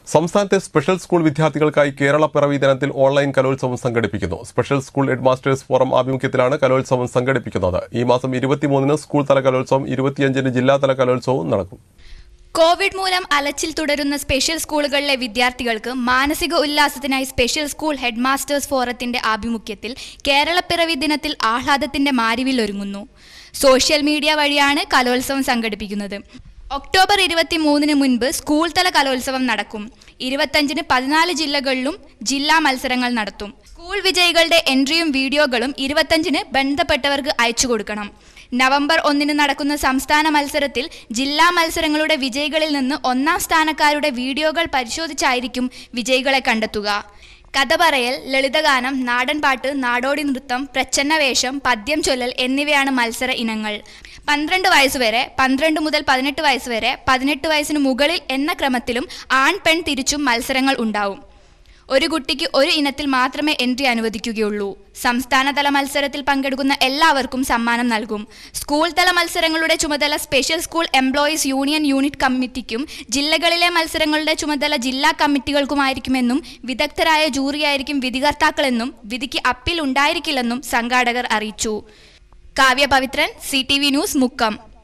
സംസ്ഥാനത്തെ special school വിദ്യാർത്ഥികൾക്കായി കേരള പിറവി ദിനത്തിൽ ഓൺലൈൻ കലോത്സവം സംഘടിപ്പിക്കുന്നു special school head masters forum ആഭിമുഖ്യത്തിലാണ് കലോത്സവം സംഘടിപ്പിക്കുന്നത് ഈ മാസം ഇരുപത്തിമൂന്നിന് സ്കൂൾ തല കലോത്സവം ഇരുപത്തിയഞ്ചിന് ജില്ലാതല കലോത്സവവും നടക്കും കോവിഡ് മൂലം അലച്ചിൽ തുടരുന്ന സ്പെഷ്യൽ സ്കൂളുകളിലെ വിദ്യാർത്ഥികൾക്ക് മാനസിക ഉല്ലാസത്തിനായി സ്പെഷ്യൽ സ്കൂൾ ഹെഡ് മാസ്റ്റേഴ്സ് ഫോറത്തിന്റെ ആഭിമുഖ്യത്തിൽ കേരളപ്പിറവി ദിനത്തിൽ ആഹ്ലാദത്തിന്റെ മാരിവിൽ ഒരുങ്ങുന്നു സോഷ്യൽ മീഡിയ വഴിയാണ് കലോത്സവം സംഘടിപ്പിക്കുന്നത് ഒക്ടോബർ ഇരുപത്തി മൂന്നിന് മുൻപ് സ്കൂൾ തല കലോത്സവം നടക്കും ഇരുപത്തഞ്ചിന് പതിനാല് ജില്ലകളിലും ജില്ലാ മത്സരങ്ങൾ നടത്തും സ്കൂൾ വിജയികളുടെ എൻട്രിയും വീഡിയോകളും ഇരുപത്തഞ്ചിന് ബന്ധപ്പെട്ടവർക്ക് അയച്ചു കൊടുക്കണം നവംബർ ഒന്നിന് നടക്കുന്ന സംസ്ഥാന മത്സരത്തിൽ ജില്ലാ മത്സരങ്ങളുടെ വിജയികളിൽ നിന്ന് ഒന്നാം സ്ഥാനക്കാരുടെ വീഡിയോകൾ പരിശോധിച്ചായിരിക്കും വിജയികളെ കണ്ടെത്തുക കഥ പറയൽ ലളിതഗാനം നാടൻപാട്ട് നാടോടി നൃത്തം പ്രച്ഛന്ന വേഷം പദ്യം ചൊല്ലൽ എന്നിവയാണ് മത്സര ഇനങ്ങൾ പന്ത്രണ്ട് വയസ്സുവരെ പന്ത്രണ്ട് മുതൽ പതിനെട്ട് വയസ്സ് വരെ പതിനെട്ട് വയസ്സിന് മുകളിൽ എന്ന ക്രമത്തിലും ആൺ പെൺ തിരിച്ചും മത്സരങ്ങൾ ഉണ്ടാവും ഒരു കുട്ടിക്ക് ഒരു ഇനത്തിൽ മാത്രമേ എൻട്രി അനുവദിക്കുകയുള്ളൂ സംസ്ഥാനതല മത്സരത്തിൽ പങ്കെടുക്കുന്ന എല്ലാവർക്കും സമ്മാനം നൽകും സ്കൂൾ തല മത്സരങ്ങളുടെ ചുമതല special school employees union unit കമ്മിറ്റിക്കും ജില്ലകളിലെ മത്സരങ്ങളുടെ ചുമതല ജില്ലാ കമ്മിറ്റികൾക്കുമായിരിക്കുമെന്നും വിദഗ്ധരായ ജൂറിയായിരിക്കും വിധികർത്താക്കളെന്നും വിധിക്ക് അപ്പീൽ ഉണ്ടായിരിക്കില്ലെന്നും സംഘാടകർ അറിയിച്ചു കാവ്യ പവിത്രൻ സി ന്യൂസ് മുക്കം